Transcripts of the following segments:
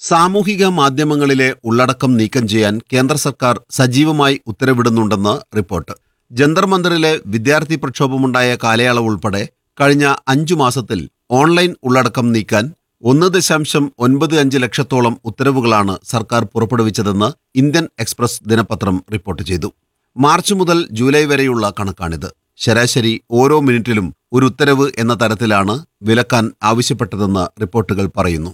സാമൂഹിക മാധ്യമങ്ങളിലെ ഉള്ളടക്കം നീക്കം ചെയ്യാൻ കേന്ദ്ര സർക്കാർ സജീവമായി ഉത്തരവിടുന്നുണ്ടെന്ന് റിപ്പോർട്ട് ജന്തർ മന്ദിറിലെ വിദ്യാർത്ഥി പ്രക്ഷോഭമുണ്ടായ കാലയളവ് ഉൾപ്പെടെ കഴിഞ്ഞ അഞ്ചു മാസത്തിൽ ഓൺലൈൻ ഉള്ളടക്കം നീക്കാൻ ഒന്ന് ദശാംശം ഒൻപത് അഞ്ച് ലക്ഷത്തോളം ഉത്തരവുകളാണ് സർക്കാർ പുറപ്പെടുവിച്ചതെന്ന് ഇന്ത്യൻ എക്സ്പ്രസ് ദിനപത്രം റിപ്പോർട്ട് ചെയ്തു മാർച്ച് മുതൽ ജൂലൈ വരെയുള്ള കണക്കാണിത് ശരാശരി ഓരോ മിനിറ്റിലും ഒരു ഉത്തരവ് എന്ന തരത്തിലാണ് വിലക്കാൻ ആവശ്യപ്പെട്ടതെന്ന് റിപ്പോർട്ടുകൾ പറയുന്നു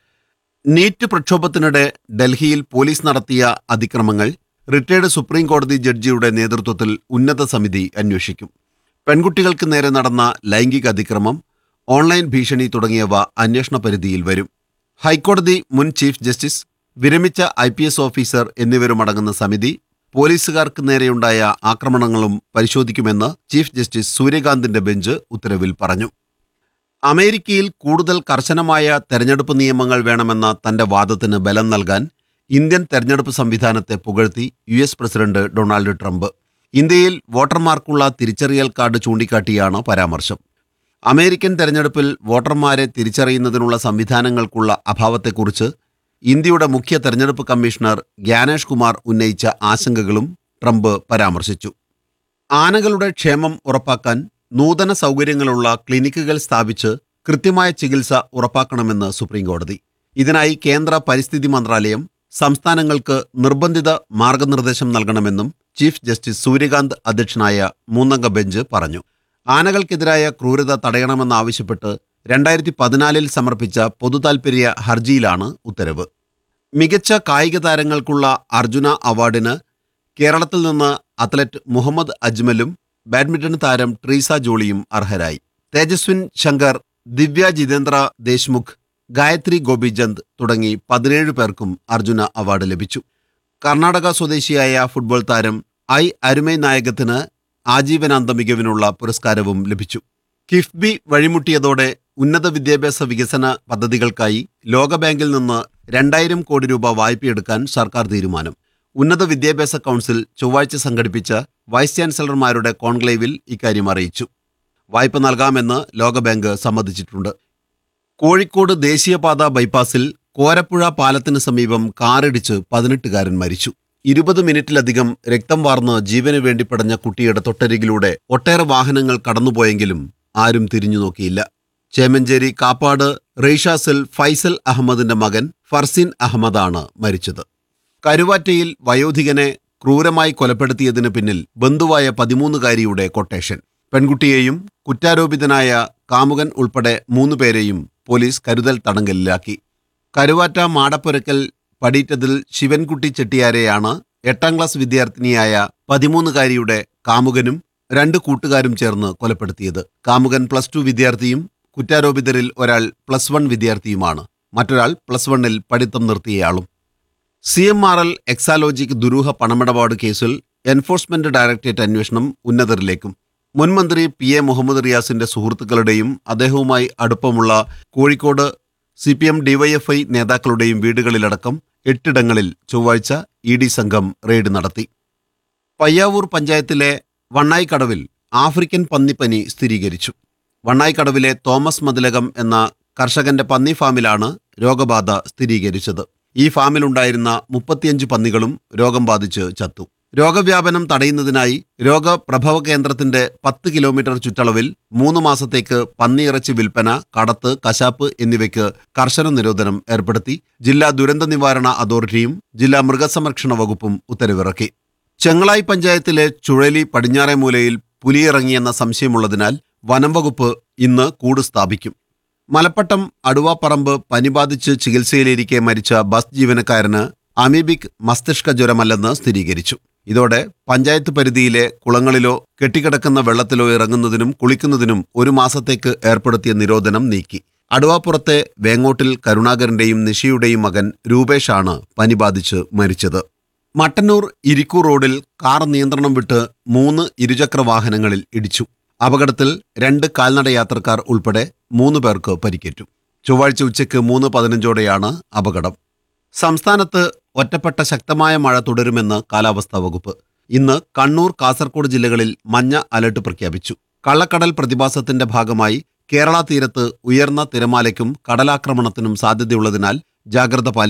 നീറ്റ് പ്രക്ഷോഭത്തിനിടെ ഡൽഹിയിൽ പോലീസ് നടത്തിയ അതിക്രമങ്ങൾ റിട്ടയർഡ് സുപ്രീം കോടതി ജഡ്ജിയുടെ നേതൃത്വത്തിൽ ഉന്നത സമിതി അന്വേഷിക്കും പെൺകുട്ടികൾക്ക് നേരെ നടന്ന ലൈംഗിക അതിക്രമം ഓൺലൈൻ ഭീഷണി തുടങ്ങിയവ അന്വേഷണ പരിധിയിൽ വരും ഹൈക്കോടതി മുൻ ചീഫ് ജസ്റ്റിസ് വിരമിച്ച ഐ പി എസ് ഓഫീസർ എന്നിവരുമടങ്ങുന്ന സമിതി പോലീസുകാർക്ക് നേരെയുണ്ടായ ആക്രമണങ്ങളും പരിശോധിക്കുമെന്ന് ചീഫ് ജസ്റ്റിസ് സൂര്യകാന്തിന്റെ ബെഞ്ച് ഉത്തരവിൽ പറഞ്ഞു അമേരിക്കയിൽ കൂടുതൽ കർശനമായ തെരഞ്ഞെടുപ്പ് നിയമങ്ങൾ വേണമെന്ന തന്റെ വാദത്തിന് ബലം നൽകാൻ ഇന്ത്യൻ തെരഞ്ഞെടുപ്പ് സംവിധാനത്തെ പുകഴ്ത്തി U S president Donald Trump ഇന്ത്യയിൽ വോട്ടർമാർക്കുള്ള തിരിച്ചറിയൽ കാർഡ് ചൂണ്ടിക്കാട്ടിയാണ് പരാമർശം അമേരിക്കൻ തെരഞ്ഞെടുപ്പിൽ വോട്ടർമാരെ തിരിച്ചറിയുന്നതിനുള്ള സംവിധാനങ്ങൾക്കുള്ള അഭാവത്തെക്കുറിച്ച് ഇന്ത്യയുടെ മുഖ്യ തെരഞ്ഞെടുപ്പ് കമ്മീഷണർ ഗ്യാനേഷ് കുമാർ ഉന്നയിച്ച ആശങ്കകളും ട്രംപ് പരാമർശിച്ചു ആനകളുടെ ക്ഷേമം ഉറപ്പാക്കാൻ നൂതന സൗകര്യങ്ങളുള്ള ക്ലിനിക്കുകൾ സ്ഥാപിച്ച് കൃത്യമായ ചികിത്സ ഉറപ്പാക്കണമെന്ന് സുപ്രീംകോടതി ഇതിനായി കേന്ദ്ര പരിസ്ഥിതി മന്ത്രാലയം സംസ്ഥാനങ്ങൾക്ക് നിർബന്ധിത മാർഗനിർദ്ദേശം നൽകണമെന്നും ചീഫ് ജസ്റ്റിസ് സൂര്യകാന്ത് അധ്യക്ഷനായ മൂന്നംഗ ബെഞ്ച് പറഞ്ഞു ആനകൾക്കെതിരായ ക്രൂരത തടയണമെന്നാവശ്യപ്പെട്ട് രണ്ടായിരത്തി പതിനാലിൽ സമർപ്പിച്ച പൊതുതാൽപര്യ ഹർജിയിലാണ് ഉത്തരവ് മികച്ച കായിക താരങ്ങൾക്കുള്ള അർജുന അവാർഡിന് കേരളത്തിൽ നിന്ന് അത്ലറ്റ് മുഹമ്മദ് അജ്മലും ബാഡ്മിന്റൺ താരം ട്രീസ ജോളിയും അർഹരായി തേജസ്വിൻ ശങ്കർ ദിവ്യ ജിതേന്ദ്ര ദേശ്മുഖ് ഗായത്രി ഗോപിചന്ദ് തുടങ്ങി പതിനേഴ് പേർക്കും അർജുന അവാർഡ് ലഭിച്ചു കർണാടക സ്വദേശിയായ ഫുട്ബോൾ താരം ഐ അരുമൈ നായകത്തിന് ആജീവനാന്ത മികവിനുള്ള പുരസ്കാരവും ലഭിച്ചു കിഫ്ബി വഴിമുട്ടിയതോടെ ഉന്നത വിദ്യാഭ്യാസ വികസന പദ്ധതികൾക്കായി ലോകബാങ്കിൽ നിന്ന് രണ്ടായിരം കോടി രൂപ വായ്പയെടുക്കാൻ സർക്കാർ തീരുമാനം ഉന്നത വിദ്യാഭ്യാസ കൗൺസിൽ ചൊവ്വാഴ്ച സംഘടിപ്പിച്ച വൈസ് ചാൻസലർമാരുടെ കോൺക്ലേവിൽ ഇക്കാര്യം അറിയിച്ചു വായ്പ നൽകാമെന്ന് ലോകബാങ്ക് സമ്മതിച്ചിട്ടുണ്ട് കോഴിക്കോട് ദേശീയപാത ബൈപ്പാസിൽ കോരപ്പുഴ പാലത്തിന് സമീപം കാറിടിച്ച് പതിനെട്ടുകാരൻ മരിച്ചു ഇരുപത് മിനിറ്റിലധികം രക്തം വാർന്ന് ജീവന് വേണ്ടി പടഞ്ഞ കുട്ടിയുടെ തൊട്ടരികിലൂടെ ഒട്ടേറെ വാഹനങ്ങൾ കടന്നുപോയെങ്കിലും ആരും തിരിഞ്ഞു നോക്കിയില്ല ചേമഞ്ചേരി കാപ്പാട് റെയ്ഷാസിൽ ഫൈസൽ അഹമ്മദിന്റെ മകൻ ഫർസീൻ അഹമ്മദാണ് മരിച്ചത് കരുവാറ്റയിൽ വയോധികനെ ക്രൂരമായി കൊലപ്പെടുത്തിയതിന് പിന്നിൽ ബന്ധുവായ പതിമൂന്നുകാരിയുടെ കൊട്ടേഷൻ പെൺകുട്ടിയെയും കുറ്റാരോപിതനായ കാമുകൻ ഉൾപ്പെടെ മൂന്നുപേരെയും പോലീസ് കരുതൽ തടങ്കലിലാക്കി കരുവാറ്റ മാടപ്പുരക്കൽ പടീറ്റതിൽ ശിവൻകുട്ടി ചെട്ടിയാരെയാണ് എട്ടാം ക്ലാസ് വിദ്യാർത്ഥിനിയായ പതിമൂന്നുകാരിയുടെ കാമുകനും രണ്ട് കൂട്ടുകാരും ചേർന്ന് കൊലപ്പെടുത്തിയത് കാമുകൻ പ്ലസ് ടു വിദ്യാർത്ഥിയും കുറ്റാരോപിതരിൽ ഒരാൾ പ്ലസ് വൺ വിദ്യാർത്ഥിയുമാണ് മറ്റൊരാൾ പ്ലസ് വണ്ണിൽ പഠിത്തം നിർത്തിയയാളും C M R L Exalogic ദുരൂഹ പണമിടപാട് കേസിൽ എൻഫോഴ്സ്മെന്റ് ഡയറക്ടറേറ്റ് അന്വേഷണം ഉന്നതരിലേക്കും മുൻമന്ത്രി പി എ മുഹമ്മദ് റിയാസിന്റെ സുഹൃത്തുക്കളുടെയും അദ്ദേഹവുമായി അടുപ്പമുള്ള Kozhikode C P M DYFI നേതാക്കളുടെയും വീടുകളിലടക്കം എട്ടിടങ്ങളിൽ ചൊവ്വാഴ്ച ഇ ഡി സംഘം റെയ്ഡ് നടത്തി പയ്യാവൂർ പഞ്ചായത്തിലെ വണ്ണായിക്കടവിൽ ആഫ്രിക്കൻ പന്നിപ്പനി സ്ഥിരീകരിച്ചു വണ്ണായിക്കടവിലെ തോമസ് മതിലകം എന്ന കർഷകന്റെ പന്നി ഫാമിലാണ് രോഗബാധ സ്ഥിരീകരിച്ചത് ഈ ഫാമിലുണ്ടായിരുന്ന മുപ്പത്തിയഞ്ച് പന്നികളും രോഗം ബാധിച്ച് ചത്തു രോഗവ്യാപനം തടയുന്നതിനായി രോഗപ്രഭവ കേന്ദ്രത്തിന്റെ പത്ത് കിലോമീറ്റർ ചുറ്റളവിൽ മൂന്ന് മാസത്തേക്ക് പന്നിയിറച്ചി വിൽപ്പന കടത്ത് കശാപ്പ് എന്നിവയ്ക്ക് കർശന നിരോധനം ഏർപ്പെടുത്തി ജില്ലാ ദുരന്ത നിവാരണ അതോറിറ്റിയും ജില്ലാ മൃഗസംരക്ഷണ വകുപ്പും ഉത്തരവിറക്കി ചെങ്ങളായി പഞ്ചായത്തിലെ ചുഴലി പടിഞ്ഞാറേ മൂലയിൽ പുലിയിറങ്ങിയെന്ന സംശയമുള്ളതിനാൽ വനം വകുപ്പ് ഇന്ന് കൂട് സ്ഥാപിക്കും മലപ്പട്ടം അടുവാപ്പറമ്പ് പനി ബാധിച്ച് ചികിത്സയിലിരിക്കെ മരിച്ച ബസ് ജീവനക്കാരന് അമീബിക് മസ്തിഷ്ക ജ്വരമല്ലെന്ന് സ്ഥിരീകരിച്ചു ഇതോടെ പഞ്ചായത്ത് പരിധിയിലെ കുളങ്ങളിലോ കെട്ടിക്കിടക്കുന്ന വെള്ളത്തിലോ ഇറങ്ങുന്നതിനും കുളിക്കുന്നതിനും ഒരു മാസത്തേക്ക് ഏർപ്പെടുത്തിയ നിരോധനം നീക്കി അടുവാപ്പുറത്തെ വേങ്ങോട്ടിൽ കരുണാകരന്റെയും നിഷയുടെയും മകൻ രൂപേഷാണ് പനി ബാധിച്ച് മരിച്ചത് മട്ടന്നൂർ ഇരിക്കൂർ റോഡിൽ കാർ നിയന്ത്രണം വിട്ട് മൂന്ന് ഇരുചക്ര വാഹനങ്ങളിൽ ഇടിച്ചു അപകടത്തിൽ രണ്ട് കാൽനട യാത്രക്കാർ ഉൾപ്പെടെ മൂന്ന് പേർക്ക് പരിക്കേറ്റു ചൊവ്വാഴ്ച ഉച്ചയ്ക്ക് മൂന്ന് പതിനഞ്ചോടെയാണ് അപകടം സംസ്ഥാനത്ത് ഒറ്റപ്പെട്ട ശക്തമായ മഴ തുടരുമെന്ന് കാലാവസ്ഥാ വകുപ്പ് ഇന്ന് കണ്ണൂർ കാസർഗോഡ് ജില്ലകളിൽ മഞ്ഞ അലർട്ട് പ്രഖ്യാപിച്ചു കള്ളക്കടൽ പ്രതിഭാസത്തിന്റെ ഭാഗമായി കേരള തീരത്ത് ഉയർന്ന തിരമാലയ്ക്കും കടലാക്രമണത്തിനും സാധ്യതയുള്ളതിനാൽ ജാഗ്രത പാലിക്കണം